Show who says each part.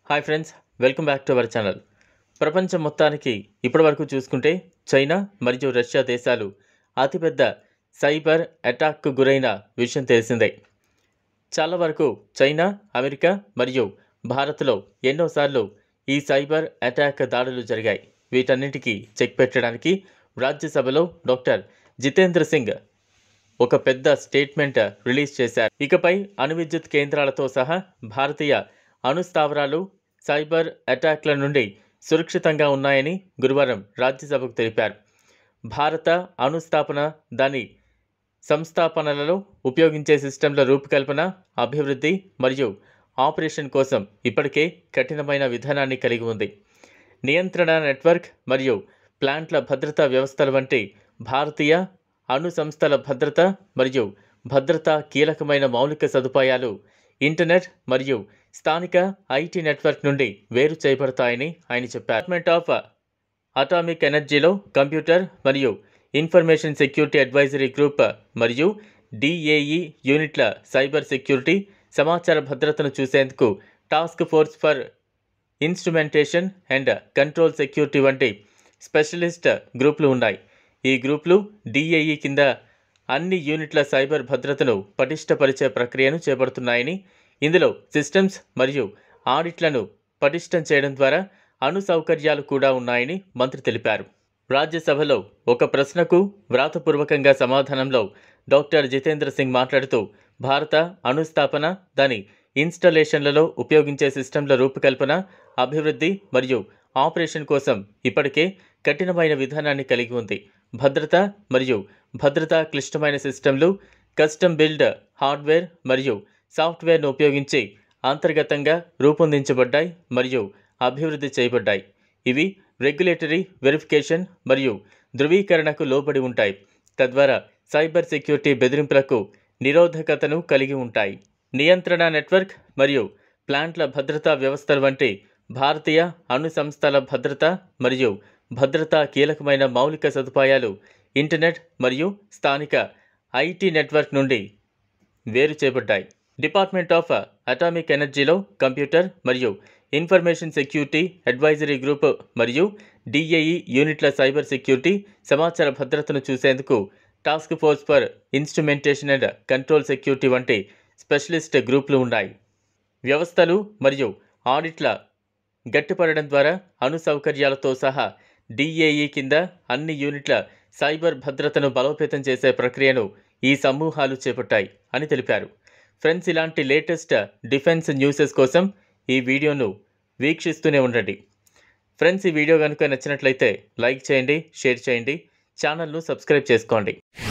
Speaker 1: hi friends welcome back to our channel ప్రపంచం మొత్తానికి ఇప్పటివరకు చూసుకుంటే చైనా మరియు రష్యా దేశాలు అతిపెద్ద సైబర్ అటాక్కు గురైన విషయం తెలిసిందే చాలా వరకు చైనా అమెరికా మరియు భారత్లో ఎన్నోసార్లు ఈ సైబర్ అటాక్ దాడులు జరిగాయి వీటన్నిటికీ చెక్ పెట్టడానికి రాజ్యసభలో డాక్టర్ జితేంద్ర సింగ్ ఒక పెద్ద స్టేట్మెంట్ రిలీజ్ చేశారు ఇకపై అణు విద్యుత్ కేంద్రాలతో సహా భారతీయ అణు స్థావరాలు సైబర్ అటాక్ల నుండి సురక్షితంగా ఉన్నాయని గురువారం రాజ్యసభకు తెలిపారు భారత అణుస్థాపన దాని సంస్థాపనలలో ఉపయోగించే సిస్టంల రూపకల్పన అభివృద్ధి మరియు ఆపరేషన్ కోసం ఇప్పటికే కఠినమైన విధానాన్ని కలిగి ఉంది నియంత్రణ నెట్వర్క్ మరియు ప్లాంట్ల భద్రతా వ్యవస్థల వంటి భారతీయ అణు సంస్థల భద్రత మరియు భద్రత కీలకమైన మౌలిక సదుపాయాలు ఇంటర్నెట్ మరియు స్థానిక ఐటీ నెట్వర్క్ నుండి వేరు చేయబడతాయని ఆయన చెప్పారు డిపార్ట్మెంట్ ఆఫ్ అటామిక్ ఎనర్జీలో కంప్యూటర్ మరియు ఇన్ఫర్మేషన్ సెక్యూరిటీ అడ్వైజరీ గ్రూప్ మరియు డిఏఈ యూనిట్ల సైబర్ సెక్యూరిటీ సమాచార భద్రతను చూసేందుకు task force for instrumentation and control security వంటి స్పెషలిస్ట్ గ్రూపులు ఉన్నాయి ఈ గ్రూపులు డిఏఈ కింద అన్ని యూనిట్ల సైబర్ భద్రతను పటిష్టపరిచే ప్రక్రియను చేపడుతున్నాయని ఇందులో సిస్టమ్స్ మరియు ఆడిట్లను పటిష్టం చేయడం ద్వారా అణు సౌకర్యాలు కూడా ఉన్నాయని మంత్రి తెలిపారు రాజ్యసభలో ఒక ప్రశ్నకు వ్రాతపూర్వకంగా సమాధానంలో డాక్టర్ జితేంద్ర సింగ్ మాట్లాడుతూ భారత అణుస్థాపన దాని ఇన్స్టలేషన్లలో ఉపయోగించే సిస్టంల రూపకల్పన అభివృద్ధి మరియు ఆపరేషన్ కోసం ఇప్పటికే కఠినమైన విధానాన్ని కలిగి ఉంది భద్రత మరియు భద్రతా క్లిష్టమైన సిస్టంలు కస్టమ్ బిల్డ్ హార్డ్వేర్ మరియు సాఫ్ట్వేర్ను ఉపయోగించి అంతర్గతంగా రూపొందించబడ్డాయి మరియు అభివృద్ధి చేయబడ్డాయి ఇవి రెగ్యులేటరీ వెరిఫికేషన్ మరియు ధృవీకరణకు లోబడి ఉంటాయి తద్వారా సైబర్ సెక్యూరిటీ బెదిరింపులకు నిరోధకతను కలిగి ఉంటాయి నియంత్రణ నెట్వర్క్ మరియు ప్లాంట్ల భద్రతా వ్యవస్థల వంటి భారతీయ అణు సంస్థల భద్రత మరియు భద్రత కీలకమైన మౌలిక సదుపాయాలు ఇంటర్నెట్ మరియు స్థానిక ఐటీ నెట్వర్క్ నుండి వేరు చేయబడ్డాయి డిపార్ట్మెంట్ ఆఫ్ అటామిక్ ఎనర్జీలో కంప్యూటర్ మరియు ఇన్ఫర్మేషన్ సెక్యూరిటీ అడ్వైజరీ గ్రూప్ మరియు డిఏఈ యూనిట్ల సైబర్ సెక్యూరిటీ సమాచార భద్రతను చూసేందుకు task force for instrumentation and control security వంటి స్పెషలిస్ట్ గ్రూపులు ఉన్నాయి వ్యవస్థలు మరియు ఆడిట్ల గట్టిపడడం ద్వారా అణు సౌకర్యాలతో సహా డిఏఈ కింద అన్ని యూనిట్ల సైబర్ భద్రతను బలోపేతం చేసే ప్రక్రియను ఈ సమూహాలు చేపట్టాయి అని తెలిపారు ఫ్రెండ్స్ ఇలాంటి లేటెస్ట్ డిఫెన్స్ న్యూసెస్ కోసం ఈ వీడియోను వీక్షిస్తూనే ఉండండి ఫ్రెండ్స్ ఈ వీడియో కనుక నచ్చినట్లయితే లైక్ చేయండి షేర్ చేయండి ఛానల్ను సబ్స్క్రైబ్ చేసుకోండి